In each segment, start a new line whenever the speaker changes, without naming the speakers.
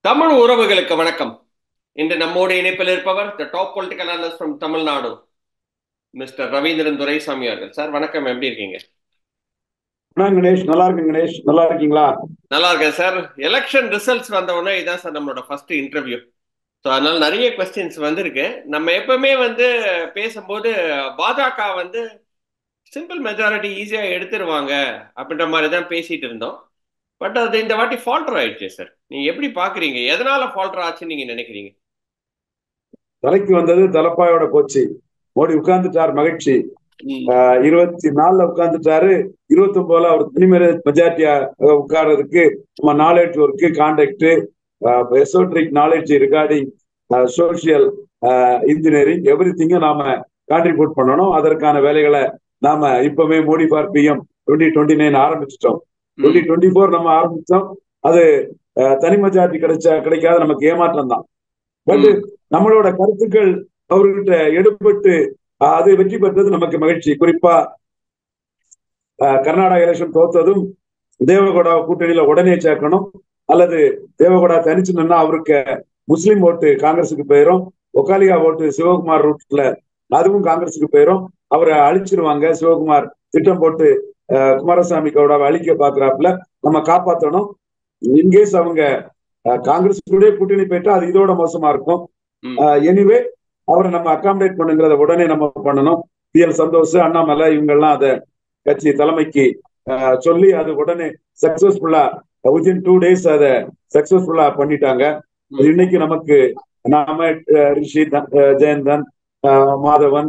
தமிழ் உறவுகளுக்கு வணக்கம் இன்று நம்மோடு இணைப்பில் இருப்பவர் the top political analyst from Tamil Nadu mister Raveendran Duraisamy அவர்கள் சார் வணக்கம் எப்படி இருக்கீங்க
வணக்கம் கணேஷ் நல்லா இருக்கு கணேஷ் நல்லா இருக்கீங்களா
நல்லா இருக்கேன் சார் எலெக்ஷன் ரிசல்ட்ஸ் வந்த உடனே இதான் சார் நம்மளோட ஃபர்ஸ்ட் இன்டர்வியூ ஸோ அதனால நிறைய கொஸ்டின்ஸ் வந்திருக்கு நம்ம எப்பவுமே வந்து பேசும்போது பாஜக வந்து சிம்பிள் மெஜாரிட்டி ஈஸியாக எடுத்துருவாங்க அப்படின்ற மாதிரி தான் பேசிட்டு இருந்தோம் பட் அது இந்த வாட்டி ஃபால்டர் ஆயிடுச்சு சார் நீங்க எப்படி பாக்குறீங்க எதனால ஃபால்டர் ஆச்சுன்னு நீங்க நினைக்கிறீங்க
தலைக்கு வந்தது தலப்பாயோட போச்சு மோடி உட்கார்ந்துட்டார் மகிழ்ச்சி ஆஹ் இருபத்தி நாலுல உட்கார்ந்துட்டாரு இருபத்தி ஒன்பதுல அவர் தனிமேல மெஜாரிட்டியா உட்கார்றதுக்கு நம்ம knowledge work contact esoteric knowledge regarding social engineering every திங்கும் நாம கான்ட்ரிபியூட் பண்ணணும் அதற்கான வேலைகளை நாம இப்பவே Modi for PM twenty twenty nine ஆரம்பிச்சிட்டோம் டுவெண்ட்டி டுவெண்ட்டி ஃபோர் நம்ம ஆரம்பிச்சோம் அது தனி மெஜாரிட்டி கிடைச்சா கிடைக்காத நமக்கு ஏமாற்றம் தான் பட் நம்மளோட கருத்துக்கள் அவர்கிட்ட எடுபட்டு அது வெற்றி பெற்றது நமக்கு மகிழ்ச்சி குறிப்பா கர்நாடகா எலெக்ஷன் தோத்ததும் தேவகோடா கூட்டணியில உடனே சேர்க்கணும் அல்லது தேவகோடா தனிச்சு நின்னா அவருக்கு முஸ்லீம் ஓட்டு காங்கிரஸுக்கு போயிரும் ஒக்காலியா ஓட்டு சிவகுமார் ரூட்ல அதுவும் காங்கிரஸுக்கு போயிரும் அவரை அழிச்சிருவாங்க சிவகுமார் திட்டம் போட்டு குமாரசாமி கவுடாவை அழிக்க பாக்குறாப்புல நம்ம காப்பாற்றணும் இன்கேஸ் அவங்க காங்கிரஸ் கூட கூட்டணி போயிட்டா அது இதோட மோசமா இருக்கும் எனிவே அவரை நம்ம அகாமடேட் பண்ணுங்கிறத உடனே நம்ம பண்ணணும் பி எல் சந்தோஷ் அண்ணாமலை இவங்கெல்லாம் அதை கட்சி தலைமைக்கு சொல்லி அது உடனே சக்சஸ்ஃபுல்லா வித்தின் டூ டேஸ் அதை சக்சஸ்ஃபுல்லா பண்ணிட்டாங்க இன்னைக்கு நமக்கு நாம ரிஷி ஜெயந்தன் மாதவன்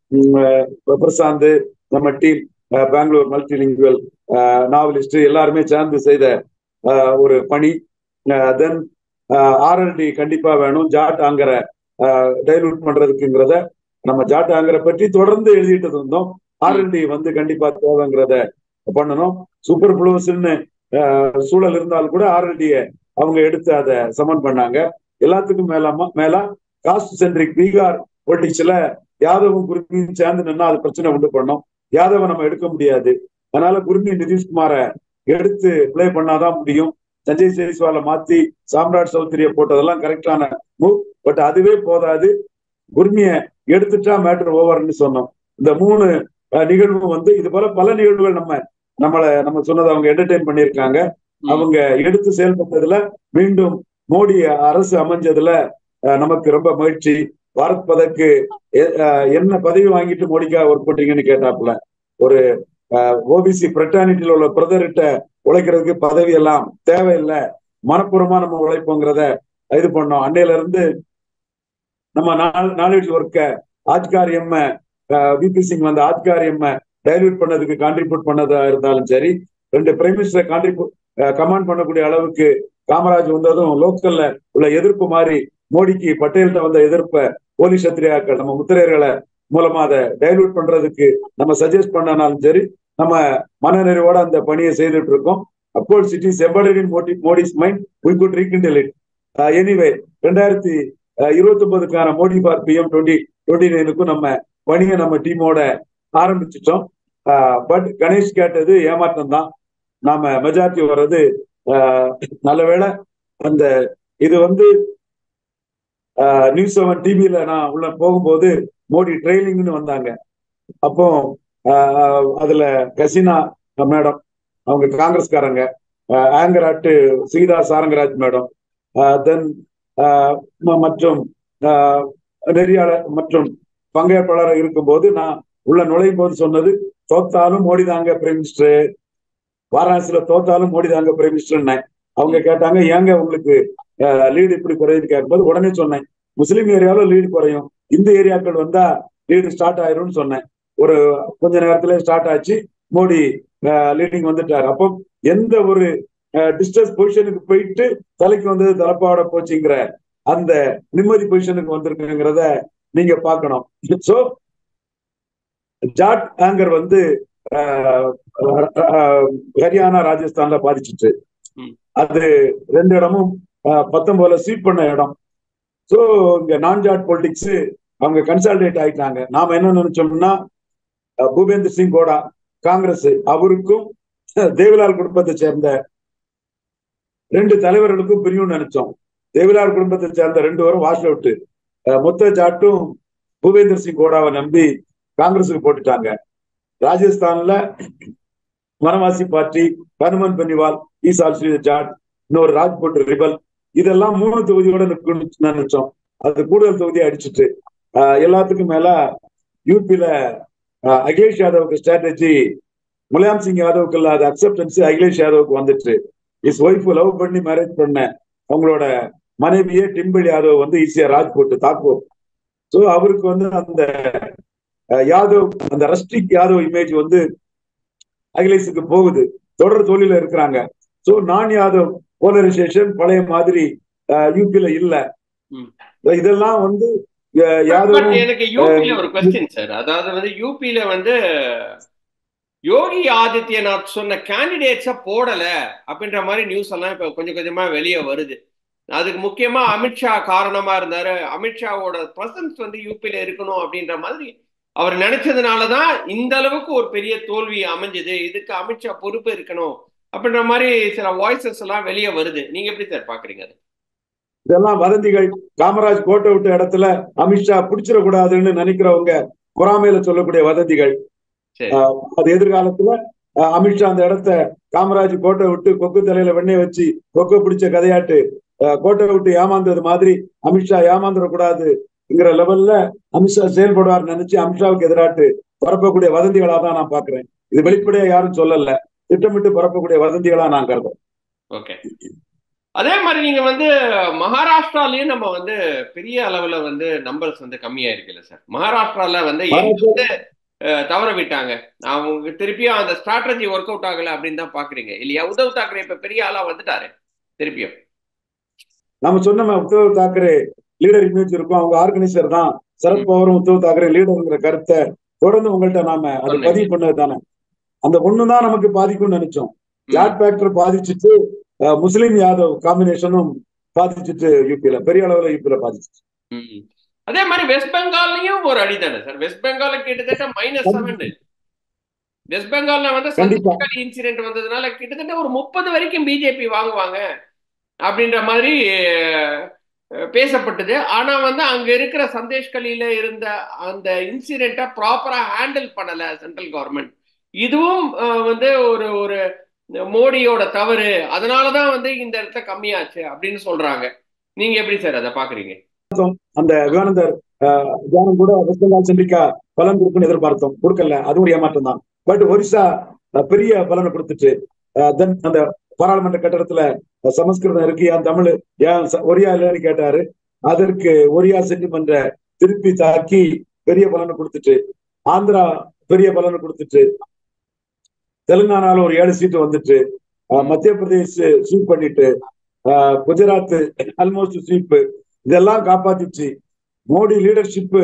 பிரசாந்த் நம்ம டீம் பெங்களூர் மல்டிலிங்குவல் நாவலிஸ்ட் எல்லாருமே சேர்ந்து செய்த ஒரு பணி தென் ஆர்எல்டி கண்டிப்பா வேணும் ஜாட் ஆங்கர டைலூட் பண்றதுக்குங்கிறத நம்ம ஜாட் ஆங்கரை பற்றி தொடர்ந்து எழுதிட்டு இருந்தோம் ஆர்எல்டி வந்து கண்டிப்பா தேவைங்கிறத பண்ணணும் சூப்பர் புளூஸ்ன்னு சூழல் இருந்தால் கூட ஆர்எல்டிய அவங்க எடுத்து அதை சமன் பண்ணாங்க எல்லாத்துக்கும் மேலாம மேலா காஸ்ட் சென்ட்ரிக் பீகார் பொலிட்டிக்ஸ்ல யாதவும் குருமியும் சேர்ந்து நின்னா அது பிரச்சனை உண்டு பண்ணோம் யாதவை நம்ம எடுக்க முடியாது அதனால குருமி நிதிஷ்குமாரை எடுத்து பிளே பண்ணாதான் முடியும் சஞ்சய் ஜெய்ஸ்வால மாத்தி சாம்ராட் சௌத்ரிய போட்டதெல்லாம் கரெக்டான மூவ் பட் அதுவே போதாது குர்மிய எடுத்துட்டா மேட்டர் ஓவர்னு சொன்னோம் இந்த மூணு நிகழ்வு வந்து இது போல பல நிகழ்வுகள் நம்ம நம்மள நம்ம சொன்னதை அவங்க என்டர்டைன் பண்ணியிருக்காங்க அவங்க எடுத்து செயல்பட்டதுல மீண்டும் மோடி அரசு அமைஞ்சதுல நமக்கு ரொம்ப மகிழ்ச்சி பாரத் பதக்கு என்ன பதவி வாங்கிட்டு மோடிக்காக ஒர்க் பண்றீங்கன்னு கேட்டாப்புல ஒரு ஓபிசி பிரிட்டானிட்டியில உள்ள பிரதர்கிட்ட உழைக்கிறதுக்கு பதவி எல்லாம் தேவையில்லை மனப்பூர்வமா நம்ம உழைப்போங்கிறத இது பண்ணோம் அன்னையில இருந்து நம்ம நாலேஜ் ஒர்க்க ஆட்காரியம் விபி சிங் வந்து ஆட்காரியம் டைல்யூட் பண்ணதுக்கு கான்ட்ரிபியூட் பண்ணதா இருந்தாலும் சரி ரெண்டு பிரைம் மினிஸ்டர் கான்ட்ரிபியூட் கமாண்ட் பண்ணக்கூடிய அளவுக்கு காமராஜ் வந்ததும் லோக்கல்ல உள்ள எதிர்ப்பு மாதிரி மோடிக்கு பட்டேல்கிட்ட வந்த எதிர்ப்பை போலி சத்திரியாக்கள் நம்ம முத்திரையர்களை மூலமா அதை டைல்யூட் பண்றதுக்கு நம்ம சஜஸ்ட் பண்ணனாலும் சரி நம்ம மனநிறைவோட அந்த பணியை செய்துட்டு இருக்கோம் of course it is embedded in Modi Modi's mind we could rekindle it anyway ரெண்டாயிரத்தி இருபத்தி ஒன்பதுக்கான Modi for PM twenty twenty நைனுக்கும் நம்ம பணியை நம்ம டீமோட ஆரம்பிச்சிட்டோம் பட் கணேஷ் கேட்டது ஏமாற்றம் தான் நாம மெஜாரிட்டி வர்றது நல்ல வேலை அந்த இது வந்து நியூஸ் செவன் டிவியில நான் உள்ள போகும்போது மோடி ட்ரெயினிங்னு வந்தாங்க அப்போ அதுல கசினா மேடம் அவங்க காங்கிரஸ்காரங்க ஆங்கராட்டு சீதா சாரங்கராஜ் மேடம் தென் மற்றும் நெறியாளர் மற்றும் பங்கேற்பாளர் இருக்கும்போது நான் உள்ள நுழையும் போது சொன்னது தோத்தாலும் மோடி தாங்க பிரைம் மினிஸ்டர் வாரணாசியில தோத்தாலும் மோடி தாங்க பிரைம் மினிஸ்டர் அவங்க கேட்டாங்க ஏங்க உங்களுக்கு லீடு இப்படி குறையுது கேட்கும்போது உடனே சொன்னேன் முஸ்லீம் ஏரியாவில் லீடு குறையும் இந்த ஏரியாக்கள் வந்தா லீடு ஸ்டார்ட் ஆயிரும்னு சொன்னேன் ஒரு கொஞ்ச நேரத்துல ஸ்டார்ட் ஆச்சு மோடி லீடிங் வந்துட்டார் அப்போ எந்த ஒரு டிஸ்டன்ஸ் பொசிஷனுக்கு போயிட்டு தலைக்கு வந்தது தலப்பாவோட போச்சுங்கிற அந்த நிம்மதி பொசிஷனுக்கு வந்திருக்குங்கிறத நீங்க பார்க்கணும் சோ ஜாட் ஆங்கர் வந்து ஹரியானா ராஜஸ்தான்ல பாதிச்சிட்டு அது ரெண்டு இடமும் பத்தொன்பதுல சீட் பண்ண இடம் சோ இங்க நான் ஜாட் பொலிட்டிக்ஸ் அவங்க கன்சால்டேட் ஆயிட்டாங்க நாம என்ன நினைச்சோம்னா பூபேந்தர் சிங் கோடா காங்கிரஸ் அவருக்கும் தேவிலால் குடும்பத்தை சேர்ந்த ரெண்டு தலைவர்களுக்கும் பிரியும் நினைச்சோம் தேவிலார் குடும்பத்தை சேர்ந்த ரெண்டு பேரும் வாஷ் அவுட் மொத்த ஜாட்டும் பூபேந்தர் சிங் கோடாவை நம்பி காங்கிரஸுக்கு போட்டுட்டாங்க ராஜஸ்தான்ல Vanavasi party Hanuman Beniwal is also Jat இன்னொரு ராஜ்கோட் ரிபல் இதெல்லாம் மூணு தொகுதியோட நிற்கணும்னு நினைச்சோம் அது கூடுதல் தொகுதி அடிச்சுட்டு ஆஹ் எல்லாத்துக்கும் மேல யூபியில அகிலேஷ் யாதவுக்கு ஸ்ட்ராட்டஜி முலாயம் சிங் யாதவுக்கு இல்லாத அக்செப்டன்ஸ் அகிலேஷ் யாதவுக்கு வந்துட்டு இஸ் ஒய்ஃப் லவ் பண்ணி மேரேஜ் பண்ண அவங்களோட மனைவியே டிம்பிள் யாதவ் வந்து ஈஸியா ராஜ்கோட் தாக்கூர் ஸோ அவருக்கு வந்து அந்த அஹ், யாதவ் அந்த ரஸ்டிக் யாதவ் இமேஜ் வந்து அகிலேஷுக்கு போகுது தொடர் தோல்வியில இருக்கிறாங்க ஸோ நான் யாதவ் போலரைசேஷன் பழைய மாதிரி யூபியில இல்ல
ம்.
இதெல்லாம் வந்து அஹ்,
பட்
யாதவும்
எனக்கு யூபியில ஒரு கொஸ்டின் சார் அதாவது வந்து யூபியில வந்து யோகி ஆதித்யநாத் சொன்ன கேண்டிடேட்ஸ போடல அப்படின்ற மாதிரி நியூஸ் எல்லாம் இப்ப கொஞ்சம் கொஞ்சமா வெளியே வருது அதுக்கு முக்கியமா அமித்ஷா காரணமா இருந்தாரு அமித்ஷாவோட பிரசன்ஸ் வந்து யூபியில இருக்கணும் அப்படின்ற மாதிரி அவர் நினைச்சதுனாலதான் இந்த அளவுக்கு ஒரு பெரிய தோல்வி அமைஞ்சது இதுக்கு அமித்ஷா பொறுப்பு இருக்கணும் அப்படின்ற மாதிரி சில வாய்ஸஸ் எல்லாம் வெளியே வருது நீங்க எப்படி சார் பாக்குறீங்க அது
இதெல்லாம் வதந்திகள் காமராஜ் கோட்டை விட்ட இடத்துல அமித்ஷா பிடிச்சிடக்கூடாதுன்னு நினைக்கிறவங்க பொறாமையில சொல்லக்கூடிய வதந்திகள்
சரி
ஆஹ் அது எதிர்காலத்துல ஆஹ் அமித்ஷா அந்த இடத்த காமராஜ் கோட்டை விட்டு கொக்கு தலையில வெண்ணெய் வச்சு கொக்கு பிடிச்ச கதையாட்டு ஆஹ் கோட்டை விட்டு ஏமாந்தது மாதிரி அமித்ஷா ஏமாந்துடக்கூடாதுங்கிற லெவல்ல அமித்ஷா செயல்படுவார் நினைச்சு அமித்ஷாவுக்கு எதிராட்டு பரப்பக்கூடிய வதந்திகளா தான் நான் பாக்குறேன் இது வெளிப்படையா யாரும் சொல்லல திட்டமிட்டு பரப்பக்கூடிய வதந்திகளா நான் கருதுறேன்
ஓகே அதே மாதிரி நீங்க வந்து மகாராஷ்டிராலயும் நம்ம வந்து பெரிய அளவுல வந்து நம்பர்ஸ் வந்து கம்மியா இருக்குல்ல சார் மகாராஷ்டிரால வந்து எங்க வந்து அஹ், தவற விட்டாங்க அவங்க திருப்பியும் அந்த ஸ்ட்ராட்டஜி ஒர்க் அவுட் ஆகல அப்படின்னு தான் பாக்குறீங்க இல்லையா உத்தவ் தாக்கரே இப்ப பெரிய ஆளா வந்துட்டாரு திருப்பியும்
நம்ம சொன்ன உத்தவ் தாக்கரே லீடர் இமேஜ் இருக்கும் அவங்க ஆர்கனைசர் தான் சரத் பவாரும் உத்தவ் தாக்கரே லீடர்ங்கிற கருத்தை தொடர்ந்து உங்கள்கிட்ட நாம அது
சொன்னீங்க.
பதிவு பண்ணது தானே அந்த ஒண்ணுதான் நமக்கு பாதிக்கும்னு நினைச்சோம் ஜாட் ஃபேக்டர் பாதிச்சுட்டு அஹ், முஸ்லிம் யாதவ் காம்பினேஷனும் பாதிச்சுட்டு யூபியில பெரிய அளவுல யூபியில பாதிச்சு
ம். அதே மாதிரி வெஸ்ட் பெங்கால்லையும் ஒரு அடி தானே சார் வெஸ்ட் பெங்கால் கிட்டத்தட்ட மைனஸ் செவன் வெஸ்ட் பெங்கால்ல வந்து
கண்டிப்பா.
சந்தேகக்காரி இன்சிடென்ட் வந்ததுனால கிட்டத்தட்ட ஒரு முப்பது வரைக்கும் பிஜேபி வாங்குவாங்க அப்படின்ற மாதிரி அஹ், பேசப்பட்டது ஆனா வந்து அங்க இருக்கிற சந்தேஷ்கலியில இருந்த அந்த இன்சிடென்ட்டை ப்ராப்பரா ஹேண்டில் பண்ணல சென்ட்ரல் கவர்மெண்ட் இதுவும் அஹ், வந்து ஒரு ஒரு மோடியோட தவறு அதனாலதான் வந்து இந்த இடத்துல கம்மியாச்சு அப்படின்னு சொல்றாங்க நீங்க எப்படி சார் அதை பாக்குறீங்க
அந்த விவானந்தர் அஹ், தியானம் கூட வெஸ்ட் பெங்கால் சென்றிக்கா பலன் கொடுக்குன்னு எதிர்பார்த்தோம் கொடுக்கல அதுவும் ஒரு ஏமாற்றம் தான் பட் ஒரிசா அஹ், பெரிய பலனை கொடுத்துட்டு தென் அந்த பாராளுமன்ற கட்டடத்துல அஹ், சமஸ்கிருதம் இருக்கு ஏன் தமிழ் ஏன் ச- ஒரியா இல்லைன்னு கேட்டாரு அதற்கு ஒரியா சென்டிமென்ற திருப்பி தாக்கி பெரிய பலனை கொடுத்துட்டு ஆந்திரா பெரிய பலனை கொடுத்துட்டு தெலுங்கானால ஒரு ஏழு சீட்டு வந்துட்டு அஹ், மத்திய பிரதேஷ் ஸ்வீப் பண்ணிட்டு அஹ், குஜராத் ஆல்மோஸ்ட் ஸ்வீப் இதெல்லாம் காப்பாத்திச்சு மோடி லீடர்ஷிப்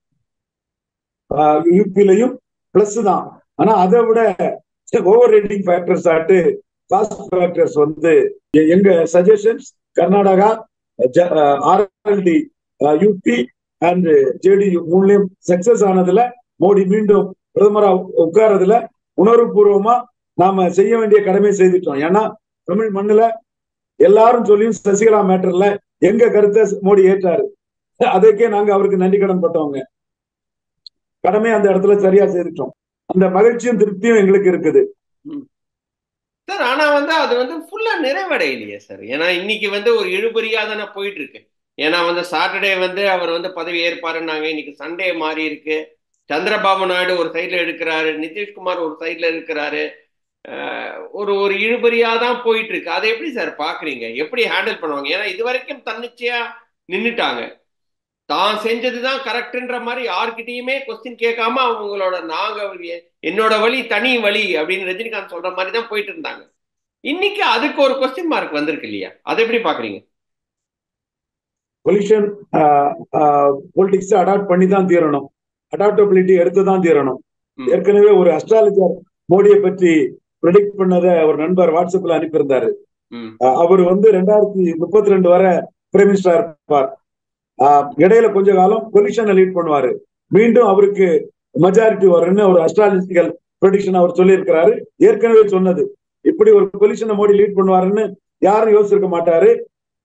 யூபிலையும் பிளஸ் தான் ஆனா அதை விட ஓவர் ரேட்டிங் ஃபேக்டர்ஸ் ஆட்டு காஸ்ட் ஃபேக்டர்ஸ் வந்து எ- எங்க சஜஷன்ஸ் Karnataka RLD UP and JDU மூணுலயும் சக்சஸ் ஆனதுல மோடி மீண்டும் பிரதமரா உட்கார்றதுல உணர்வுபூர்வமா நாம செய்ய வேண்டிய கடமை செய்துட்டோம் ஏன்னா தமிழ் மண்ணுல எல்லாரும் சொல்லியும் சசிகலா மேட்டர்ல எங்க கருத்தை மோடி ஏற்றாரு அதுக்கே நாங்க அவருக்கு நன்றி கடன் பட்டவங்க கடமை அந்த இடத்துல சரியா செய்துட்டோம் அந்த மகிழ்ச்சியும் திருப்தியும் எங்களுக்கு இருக்குது
சார் ஆனா வந்து அது வந்து ஃபுல்லா நிறைவடையலையே சார் ஏன்னா இன்னைக்கு வந்து ஒரு இழுபறியா தானே போயிட்டு இருக்கு ஏன்னா வந்து சாட்டர்டே வந்து அவர் வந்து பதவி ஏற்பாருன்னாங்க இன்னைக்கு சண்டே மாறி இருக்கு சந்திரபாபு நாயுடு ஒரு சைட்ல எடுக்கிறாரு நிதிஷ்குமார் ஒரு சைட்ல இருக்கிறாரு அஹ் ஒரு ஒரு இழுபறியா தான் போயிட்டு இருக்கு அதை எப்படி சார் பாக்குறீங்க எப்படி ஹேண்டில் பண்ணுவாங்க ஏன்னா இது வரைக்கும் தன்னிச்சையா நின்னுட்டாங்க தான் செஞ்சதுதான் கரெக்ட்ன்ற மாதிரி யார்கிட்டயுமே கொஸ்டின் கேட்காம அவங்களோட நாங்க என்னோட வழி தனி வழி அப்படின்னு ரஜினிகாந்த் சொல்ற மாதிரி தான் போயிட்டு இருந்தாங்க இன்னைக்கு அதுக்கு ஒரு கொஸ்டின் மார்க் வந்திருக்கு இல்லையா அதை எப்படி பாக்குறீங்க
பொலிஷன் பொலிட்டிக்ஸ் அடாப்ட் பண்ணி தான் தீரணும் அடாப்டபிலிட்டி எடுத்து தான் தீரணும்
ம்.
ஏற்கனவே ஒரு அஸ்ட்ராலஜர் மோடியை பற்றி ப்ரெடிக்ட் பண்ணதை ஒரு நண்பர் வாட்ஸ்அப்ல அனுப்பியிருந்தாரு
ம்
அஹ் அவர் வந்து ரெண்டாயிரத்தி முப்பத்தி ரெண்டு வரை பிரைம் மினிஸ்டரா இருப்பார் அஹ் இடையில கொஞ்ச காலம் பொலிஷனை லீட் பண்ணுவாரு மீண்டும் அவருக்கு மெஜாரிட்டி வரும்னு ஒரு அஸ்ட்ராலஜிக்கல் ப்ரெடிக்ஷன் அவர் சொல்லியிருக்கிறாரு ஏற்கனவே சொன்னது இப்படி ஒரு பொலிஷனை மோடி லீட் பண்ணுவாருன்னு யாரும் யோசிச்சிருக்க மாட்டாரு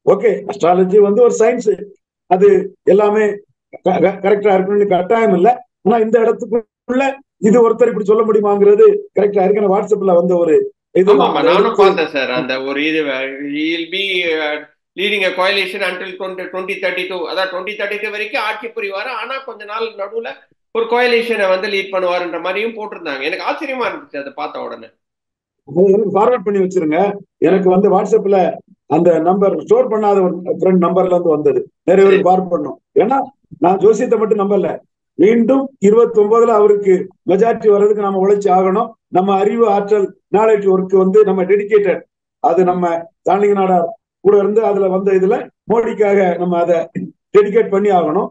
ஓகே அஸ்ட்ராலஜி வந்து ஒரு சயின்ஸ் அது எல்லாமே கரெக்டா இருக்கணும்னு கட்டாயம் இல்லை ஆனா இந்த இடத்துக்குள்ள இது ஒருத்தர் இப்படி சொல்ல முடியுமாங்கிறது கரெக்டா இருக்கு வாட்ஸ்அப்ல வந்த ஒரு இது
ஆமா ஆமா நானும் பார்த்தேன் சார் அந்த ஒரு இது will be leading a coalition until twenty twenty thirty two அதான் டுவெண்ட்டி தேர்ட்டி டூ வரைக்கும் ஆட்சி புரிவாரு ஆனா கொஞ்ச நாள் நடுவுல ஒரு கோயலேஷனை வந்து லீட் பண்ணுவாருன்ற மாதிரியும் போட்டிருந்தாங்க எனக்கு ஆச்சரியமா இருந்துச்சு அதை பார்த்த உடனே
எனக்கு ஃபார்வர்ட் பண்ணி வச்சிருங்க எனக்கு வந்து வாட்ஸ்அப்ல அந்த நம்பர் ஸ்டோர் பண்ணாத ஒரு ஃப்ரெண்ட் நம்பர்ல இருந்து வந்தது நிறைய பேருக்கு ஃபார்வர்ட் பண்ணோம் ஏன்னா நான் ஜோசியத்தை மட்டும் நம்பல மீண்டும் இருபத்தி ஒன்பதுல அவருக்கு மெஜாரிட்டி வர்றதுக்கு நம்ம உழைச்சி ஆகணும் நம்ம அறிவு ஆற்றல் நாலேஜ் ஒர்க் வந்து நம்ம டெடிக்கேட்டட் அது நம்ம தாண்டிங்க நாடார் கூட இருந்து அதுல வந்த இதுல மோடிக்காக நம்ம அதை டெடிகேட் பண்ணி ஆகணும்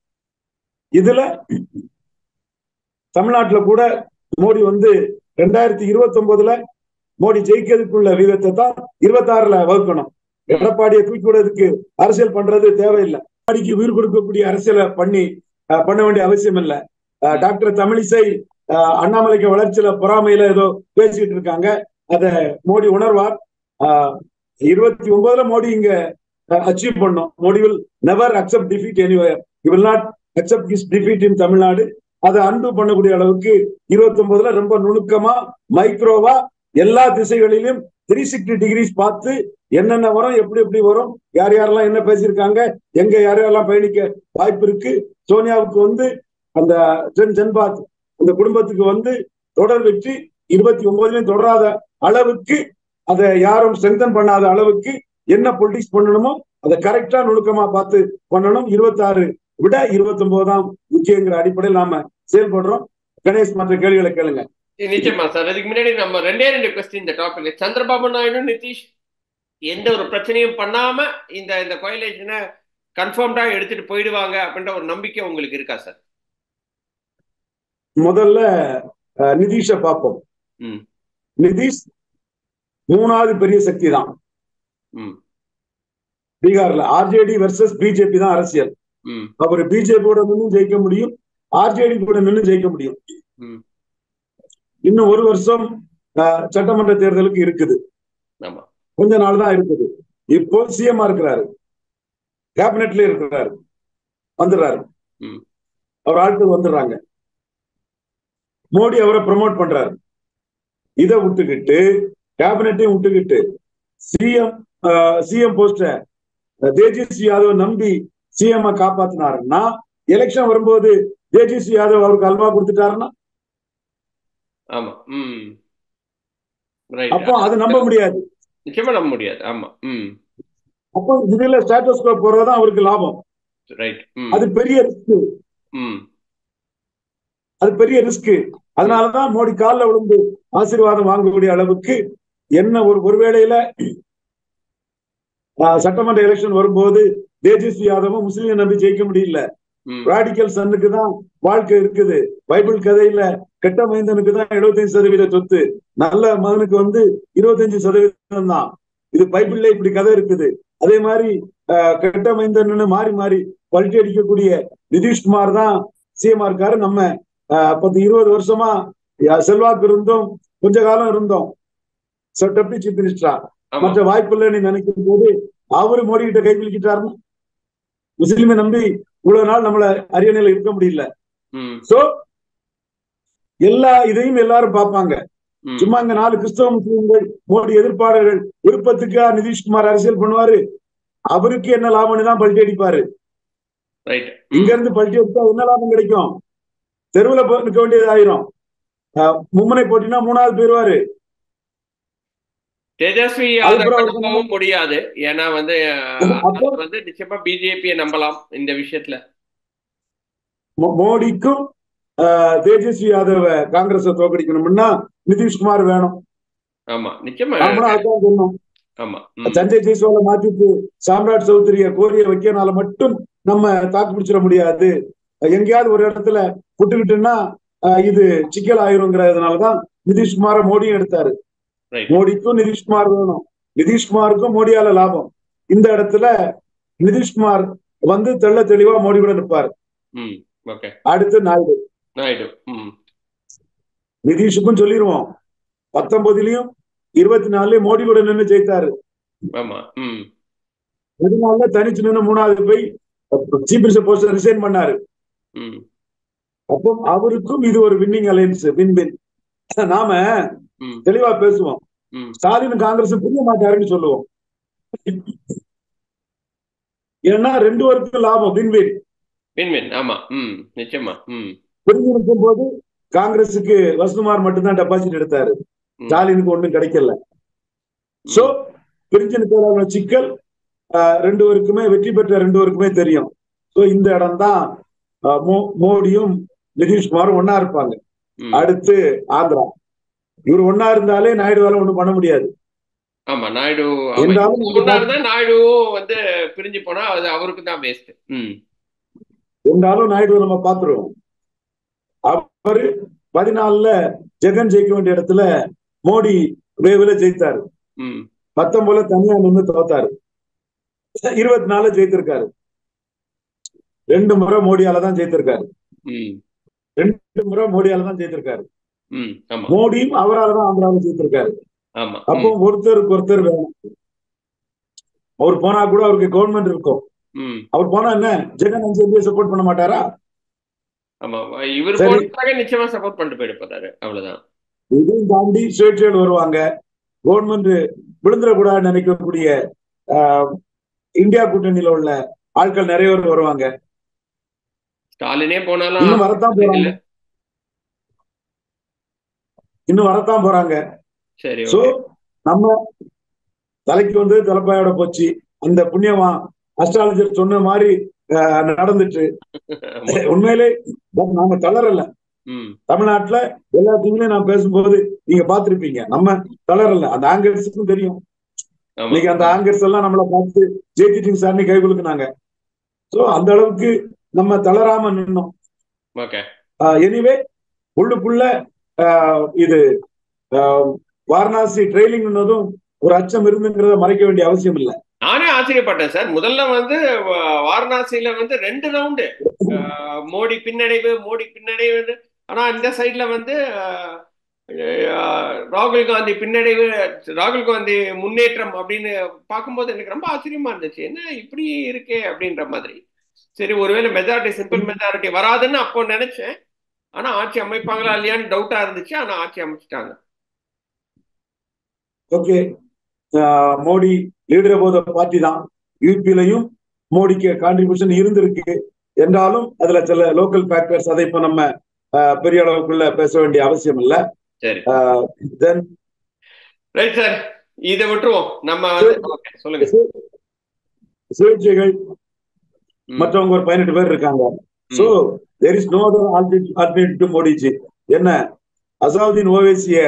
இதுல தமிழ்நாட்டுல கூட மோடி வந்து ரெண்டாயிரத்தி இருபத்தி ஒன்பதுல மோடி ஜெயிக்கிறதுக்குள்ள வீதத்தை தான் இருபத்தி ஆறுல வகுக்கணும் எடப்பாடியை தூக்கி விடுறதுக்கு அரசியல் பண்றது தேவையில்லை மோடிக்கு உயிர் கொடுக்கக்கூடிய அரசியலை பண்ணி பண்ண வேண்டிய அவசியம் இல்லை டாக்டர் தமிழிசை அண்ணாமலைக்கு வளர்ச்சியில பொறாமையில ஏதோ பேசிட்டு இருக்காங்க அத மோடி உணர்வார் இருபத்தி ஒன்பதுல மோடி இங்க அச்சீவ் பண்ணும் Modi will never accept defeat anywhere you will not accept his defeat in Tamil Nadu அதை அன்பு பண்ணக்கூடிய அளவுக்கு இருபத்தி ஒன்பதுல ரொம்ப நுணுக்கமா மைக்ரோவா எல்லா திசைகளிலும் த்ரீ சிக்ஸ்டி டிகிரிஸ் பார்த்து என்னென்ன வரும் எப்படி எப்படி வரும் யார் யாரெல்லாம் என்ன பேசியிருக்காங்க எங்க யார் யாரெல்லாம் பயணிக்க வாய்ப்பு இருக்கு சோனியாவுக்கு வந்து அந்த ஜென் ஜன்பாத் அந்த குடும்பத்துக்கு வந்து தொடர் வெற்றி இருபத்தி ஒன்பதுலயும் தொடராத அளவுக்கு அதை யாரும் ஸ்ட்ரென்தன் பண்ணாத அளவுக்கு என்ன பொலிட்டிக்ஸ் பண்ணணுமோ அதை கரெக்டா நுணுக்கமா பார்த்து பண்ணணும் இருபத்தி ஆறு விட இருபத்தி ஒன்பது தான் முக்கியங்கிற அடிப்படையில் நாம செயல்படுறோம் கணேஷ் மற்ற கேள்விகளை கேளுங்க
நிச்சயமா சார் அதுக்கு முன்னாடி நம்ம ரெண்டே ரெண்டு கொஸ்டின் இந்த டாபிக்ல சந்திரபாபு நாயுடு நிதிஷ் எந்த ஒரு பிரச்சனையும் பண்ணாம இந்த இந்த கோயிலேஷனை கன்ஃபார்ம்டா எடுத்துட்டு போயிடுவாங்க அப்படின்ற ஒரு நம்பிக்கை உங்களுக்கு இருக்கா சார்
முதல்ல நிதிஷ பார்ப்போம் நிதிஷ் மூணாவது பெரிய சக்தி தான் பீகார்ல ஆர்ஜேடி வர்சஸ் பிஜேபி தான் அரசியல் அவர் பிஜேபியோட நின்று ஜெயிக்க முடியும் ஆர்ஜேடி கூட நின்று ஜெயிக்க முடியும் இன்னும் ஒரு வருஷம் சட்டமன்ற தேர்தலுக்கு இருக்குது கொஞ்ச நாள் தான் இருக்குது இப்போ சிஎம்ஆ இருக்கிறாரு கேபினெட்ல இருக்கிறாரு வந்துடுறாரு அவர் ஆட்கள் வந்துடுறாங்க மோடி அவரை ப்ரமோட் பண்றாரு இதை விட்டுக்கிட்டு கேபினெட்டையும் விட்டுக்கிட்டு CM CM post Tejashwi Yadav நம்பி சிஎம் காப்பாத்தினாருன்னா எலெக்ஷன் வரும்போது தேஜஸ்வி யாதவ் அவருக்கு அல்வா கொடுத்துட்டாருன்னா
ஆமா
அப்போ அது நம்ப முடியாது
நிச்சயமா நம்ப முடியாது ஆமா
அப்போ இதுல ஸ்டாட்டஸ்கோ போறதுதான் அவருக்கு லாபம்
ரைட்
அது பெரிய ரிஸ்க் அது பெரிய ரிஸ்க் அதனாலதான் மோடி காலில் விழுந்து ஆசீர்வாதம் வாங்கக்கூடிய அளவுக்கு என்ன ஒரு ஒருவேளையில சட்டமன்ற எலெக்ஷன் வரும்போது தேஜஸ்வி யாதவும் முஸ்லீம் நம்பி ஜெயிக்க முடியல ராடிக்கல் சன்னுக்கு தான் வாழ்க்கை இருக்குது பைபிள் கதையில கெட்ட மைந்தனுக்கு தான் எழுபத்தஞ்சு சதவீத சொத்து நல்ல மகனுக்கு வந்து இருபத்தஞ்சு சதவீதம் தான் இது பைபிள்ல இப்படி கதை இருக்குது அதே மாதிரி கெட்ட மைந்தன்னு மாறி மாறி பல்ட்டி அடிக்கக்கூடிய நிதிஷ்குமார் தான் சிஎம் இருக்காரு நம்ம பத்து இருபது வருஷமா செல்வாக்கு இருந்தோம் கொஞ்ச காலம் இருந்தோம் டெப்டி சீஃப் மினிஸ்டரா மற்ற வாய்ப்பு இல்லைன்னு நினைக்கும் போது அவரு மோடி கிட்ட கை குலுக்கிட்டாருன்னு முஸ்லீமை நம்பி இவ்வளவு நாள் நம்மள அரியணையில இருக்க முடியல சோ எல்லா இதையும் எல்லாரும் பார்ப்பாங்க சும்மா இங்க நாலு கிறிஸ்தவ முஸ்லீம்கள் மோடி எதிர்ப்பாளர்கள் விருப்பத்துக்கா நிதிஷ்குமார் அரசியல் பண்ணுவாரு அவருக்கு என்ன லாபம்னு தான் பல்ட்டி அடிப்பாரு இங்க இருந்து பல்ட்டி அடிச்சா என்ன லாபம் கிடைக்கும் தெருவுல நிற்க வேண்டியது ஆயிரும் மும்முனை போட்டினா மூணாவது போயிருவாரு
தேஜஸ்வி போகவும் முடியாது ஏன்னா வந்து வந்து நிச்சயமா பிஜேபியை நம்பலாம் இந்த விஷயத்துல
மோடிக்கும் தேஜஸ்வி யாதவ காங்கிரஸ தோக்கடிக்கணும்னா நிதிஷ்குமார் வேணும்
ஆமா நிச்சயமா
அதான் சொன்னோம்
ஆமா
சஞ்சய் ஜெய்ஸ்வால மாத்திட்டு சாம்ராட் சௌத்ரிய கோரிய வைக்கனால மட்டும் நம்ம தாக்கு பிடிச்சிட முடியாது எங்கேயாவது ஒரு இடத்துல விட்டுக்கிட்டுன்னா இது சிக்கல் ஆயிருங்கிறதுனாலதான் நிதிஷ்குமார மோடியும் எடுத்தாரு மோடிக்கும் நிதிஷ்குமார் வேணும் நிதிஷ்குமாருக்கும் மோடியால லாபம் இந்த இடத்துல நிதிஷ்குமார் வந்து தெள்ள தெளிவா மோடி கூட நிற்பார் அடுத்து நாயுடு
நாயுடு
நிதிஷுக்கும் சொல்லிடுவோம் பத்தொன்பதுலயும் இருபத்தி நாலுலயும் மோடி கூட நின்று ஜெயித்தாரு அதனால தனிச்சு நின்று மூணாவது போய் சீஃப் மினிஸ்டர் போஸ்ட் ரிசைன் பண்ணாரு
ம்
அப்போ அவருக்கும் இது ஒரு வின்னிங் அலையன்ஸ் வின் வின் நாம
ம்
தெளிவா பேசுவோம்
ம்
ஸ்டாலின் காங்கிரஸ் புரிய மாட்டாருன்னு சொல்லுவோம் ஏன்னா ரெண்டு பேருக்கும் லாபம் வின் வின்
வின் வின் ஆமா ம் நிச்சயமா ம்
பிரிஞ்சு நிற்கும் போது காங்கிரஸுக்கு வசந்தகுமார் மட்டும்தான் டெபாசிட் எடுத்தாரு
ம்.
ஸ்டாலினுக்கு ஒண்ணும் கிடைக்கல சோ பிரிஞ்சு நிற்கிற சிக்கல் ஆஹ், ரெண்டு பேருக்குமே வெற்றி பெற்ற ரெண்டு பேருக்குமே தெரியும் சோ இந்த இடம் தான் மோடியும் நிதிஷ்குமாரும் ஒன்னா இருப்பாங்க
ம்.
அடுத்து ஆந்திரா இவர் ஒன்னா இருந்தாலே நாயுடுவால ஒண்ணும் பண்ண முடியாது
ஆமா நாயுடு
என்றாலும்
ஒன்னா இருந்தா நாயுடுவும் வந்து பிரிஞ்சு போனா அது அவருக்கு தான் வேஸ்ட் ம்
இருந்தாலும் நாயுடு நம்ம பாத்துருவோம் அவரு பதினாலுல ஜெகன் ஜெயிக்க வேண்டிய இடத்துல மோடி வேவுல ஜெயித்தாரு
ம்
பத்தொன்பதுல தனியா நின்று தோத்தாரு இருபத்தி நாலு ஜெயித்திருக்காரு ரெண்டு முறை மோடியால தான் ஜெயித்திருக்காரு
ம்
ரெண்டு முறை மோடியால தான் ஜெயித்திருக்காரு
ம் ஆமா
மோடியும் அவரால தான் ஆந்திராவில் ஜெயித்திருக்காரு
ஆமா
அப்போ ஒருத்தருக்கு ஒருத்தர் வேணும் அவர் போனா கூட அவருக்கு கவர்மெண்ட் இருக்கும்
ம்
அவர் போனா என்ன ஜெகன் அஞ்சு எம்பியை சப்போர்ட் பண்ண மாட்டாரா
ஆமா இவர்
சரி.
போனதுக்காக நிச்சயமா சப்போர்ட் பண்ணிட்டு போயிட்டு போறாரு அவ்வளவுதான்
இதையும் தாண்டி சுயேட்சையோடு வருவாங்க கவர்மெண்ட் விழுந்துடக்கூடாதுன்னு நினைக்கக்கூடிய ஆஹ், இந்தியா கூட்டணியில உள்ள ஆட்கள் நிறைய பேர் வருவாங்க
ஸ்டாலினே போனாலும்
இன்னும் வரத்தான் போறாங்க
இல்ல.
இன்னும் வரத்தான் போறாங்க
சரி
சோ
ஓகே
நம்ம தலைக்கு வந்து தலைப்பாயோட போச்சு அந்த புண்ணியமா அஸ்ட்ராலஜர் சொன்ன மாதிரி ஆஹ், நடந்துட்டு
ஆமா.
உண்மையிலே but நாம தளரல
ம்
தமிழ்நாட்டுல எல்லா டீம்லயும் நான் பேசும்போது நீங்க பாத்திருப்பீங்க நம்ம தளரல அந்த ஆங்கர்ஸுக்கும் தெரியும்
ஆமா
இன்னைக்கு அந்த ஆங்கர்ஸ் எல்லாம் நம்மள பார்த்து ஜெயிச்சிட்டிங் சார்னு கை குலுக்குனாங்க சோ அந்த அளவுக்கு நம்ம தளராம நின்னோம்
ஓகே
எனிவே உள்ளுக்குள்ள ஆஹ், இது ஆஹ், வாரணாசி ட்ரெயிலிங்னதும் ஒரு அச்சம் இருந்துங்கிறத மறைக்க வேண்டிய அவசியம் இல்லை
நானே ஆச்சரியப்பட்டேன் சார் முதல்ல வந்து வா- வாரணாசியில வந்து ரெண்டு ரவுண்டு மோடி பின்னடைவு மோடி பின்னடைவு ஆனா இந்த சைட்ல வந்து அஹ், அஹ், ராகுல் காந்தி பின்னடைவு ராகுல் காந்தி முன்னேற்றம் அப்படின்னு பார்க்கும்போது எனக்கு ரொம்ப ஆச்சரியமா இருந்துச்சு என்ன இப்படி இருக்கே அப்படின்ற மாதிரி சரி ஒருவேளை மெஜாரிட்டி சிம்பிள் மெஜாரிட்டி வராதுன்னு அப்போ நினைச்சேன் ஆனா ஆட்சி அமைப்பாங்களா இல்லையான்னு டவுட்டா இருந்துச்சு ஆனா ஆட்சி அமைச்சிட்டாங்க
okay Modi leader both party தான் யூபிலையும் மோடிக்கு கான்ட்ரிபியூஷன் இருந்திருக்கு என்றாலும் அதுல சில லோக்கல் ஃபேக்டர்ஸ் அதை இப்ப நம்ம ஆஹ், பெரிய அளவுக்குள்ள பேச வேண்டிய அவசியம் இல்லை
சரி
தென்
ரைட் சார் இதை விட்டுருவோம் நம்ம வந்து okay, சொல்லுங்க
சுயேட்சைகள்
ம்,
மற்றவங்க ஒரு பதினெட்டு பேர் இருக்காங்க so there is no other alternative to Modiji என்ன அசாவுதீன் ஓவைசிய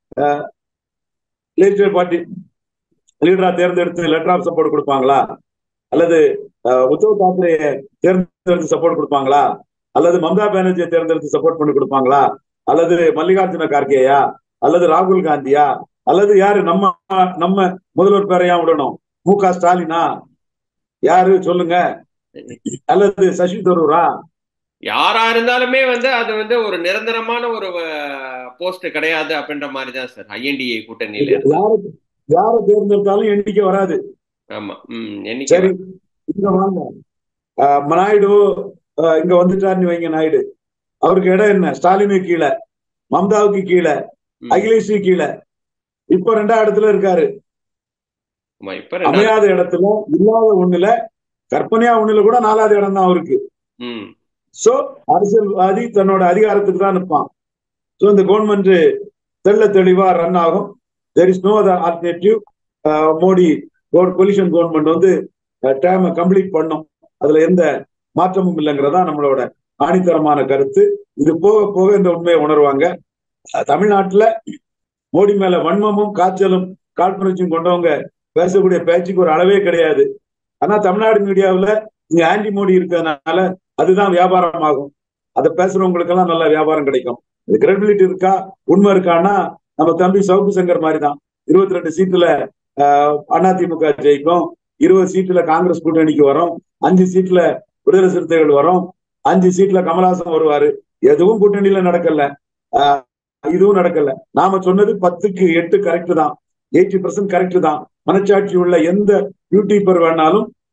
லேட்டர் பார்ட்டி லீடரா தேர்ந்தெடுத்து லெட்டர் ஆஃப் சப்போர்ட் கொடுப்பாங்களா அல்லது அஹ், உத்தவ் தாக்கரே தேர்ந்தெடுத்து சப்போர்ட் கொடுப்பாங்களா அல்லது மம்தா பானர்ஜியை தேர்ந்தெடுத்து சப்போர்ட் பண்ணி கொடுப்பாங்களா அல்லது மல்லிகார்ஜுன கார்கேயா அல்லது ராகுல் காந்தியா அல்லது யாரு நம்ம நம்ம முதல்வர் பேரையா விடணும் மு க ஸ்டாலினா யாரு சொல்லுங்க அல்லது சசி தரூரா
யாரா இருந்தாலுமே வந்து அது வந்து ஒரு நிரந்தரமான ஒரு போஸ்ட் கிடையாது அப்படின்ற மாதிரி தான் சார் ஐஎன்டிஏ கூட்டணியில இருக்கு.
யார யார தேர்ந்தெடுத்தாலும் எண்ணிக்கை வராது
ஆமா ம் எண்ணிக்கை
சரி இங்க வாங்க ஆஹ் நாயுடு ஆஹ் இங்க வந்துட்டாருன்னு வைங்க நாயுடு அவருக்கு இடம் என்ன ஸ்டாலினுக்கு கீழே மம்தாவுக்கு கீழே
ம்.
அகிலேஷுக்கு கீழே இப்ப ரெண்டாவது இடத்துல இருக்காரு
ஆமா இப்ப ரெண்டாவது
அமையாத இடத்துல இல்லாத ஒண்ணுல கற்பனையா ஒண்ணுல கூட நாலாவது இடம் தான் அவருக்கு
ம்
சோ அரசியல்வாதி தன்னோட அதிகாரத்துக்கு தான் நிற்பான் சோ இந்த கவர்மெண்ட் தெள்ள தெளிவா ரன் ஆகும் there is no other alternative Modi பொலிஷன் கவர்மெண்ட் வந்து டேம் கம்ப்ளீட் பண்ணும் அதுல எந்த மாற்றமும் இல்லைங்கிறதா நம்மளோட ஆணித்தரமான கருத்து இது போக போக இந்த உண்மையை உணர்வாங்க அஹ், தமிழ்நாட்டுல மோடி மேல வன்மமும் காய்ச்சலும் காழ்ப்புணர்ச்சியும் கொண்டவங்க பேசக்கூடிய பேச்சுக்கு ஒரு அளவே கிடையாது ஆனா தமிழ்நாடு மீடியாவுல இங்க ஆன்டி மோடி இருக்கிறதுனால அதுதான் வியாபாரம் ஆகும் அதை பேசுறவங்களுக்கு எல்லாம் நல்ல வியாபாரம் கிடைக்கும் இது கிரெடிபிலிட்டி இருக்கா உண்மை இருக்கான்னா நம்ம தம்பி சவுக்கு சங்கர் மாதிரி தான் இருபத்தி ரெண்டு சீட்டுல ஆஹ், அதிமுக ஜெயிக்கும் இருபது சீட்டுல காங்கிரஸ் கூட்டணிக்கு வரும் அஞ்சு சீட்ல விடுதலை சிறுத்தைகள் வரும் அஞ்சு சீட்ல கமலஹாசன் வருவாரு எதுவும் கூட்டணியில நடக்கல ஆஹ், இதுவும் நடக்கல நாம சொன்னது பத்துக்கு எட்டு கரெக்ட் தான் எயிட்டி பர்சன்ட் கரெக்ட் தான் மனச்சாட்சி உள்ள எந்த யூடியூபர் வேணாலும்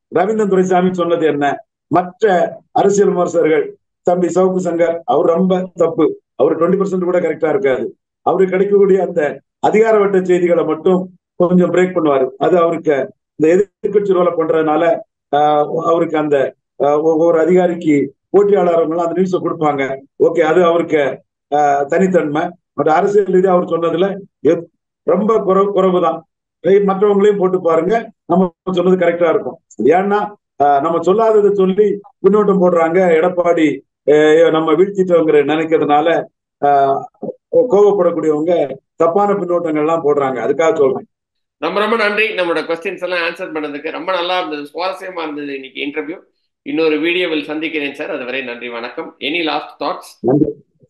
ரவீந்திரன் துரைசாமி சொன்னது என்ன மற்ற அரசியல் விமர்சகர்கள் தம்பி சவுக்கு சங்கர் அவர் ரொம்ப தப்பு அவர் டுவெண்ட்டி பர்சன்ட் கூட கரெக்டா இருக்காது அவருக்கு கிடைக்கக்கூடிய அந்த அதிகார வட்ட செய்திகளை மட்டும் கொஞ்சம் பிரேக் பண்ணுவாரு அது அவருக்கு இந்த எதிர்கட்சி ரோலை பண்றதுனால அவருக்கு அந்த ஒவ்வொரு அதிகாரிக்கு போட்டியாளர் அந்த நியூஸை கொடுப்பாங்க ஓகே அது அவருக்கு தனித்தன்மை பட் அரசியல் ரீதியாக அவர் சொன்னதுல ரொம்ப குறைவு குறைவு தான் மற்றவங்களையும் போட்டு பாருங்க நம்ம சொன்னது கரெக்டா இருக்கும் ஏன்னா நம்ம சொல்லாததை சொல்லி பின்னோட்டம் போடுறாங்க எடப்பாடி நம்ம வீழ்த்திட்டோங்கிற நினைக்கிறதுனால கோவப்படக்கூடியவங்க தப்பான பின்னோட்டங்கள் எல்லாம் போடுறாங்க அதுக்காக சொல்றேன்
ரொம்ப ரொம்ப நன்றி நம்மளோட கொஸ்டின்ஸ் எல்லாம் ஆன்சர் பண்ணதுக்கு ரொம்ப நல்லா இருந்தது சுவாரஸ்யமா இருந்தது இன்னைக்கு இன்டர்வியூ இன்னொரு வீடியோவில் சந்திக்கிறேன் சார் அதுவரை நன்றி வணக்கம் எனி லாஸ்ட் தாட்ஸ்
நன்றி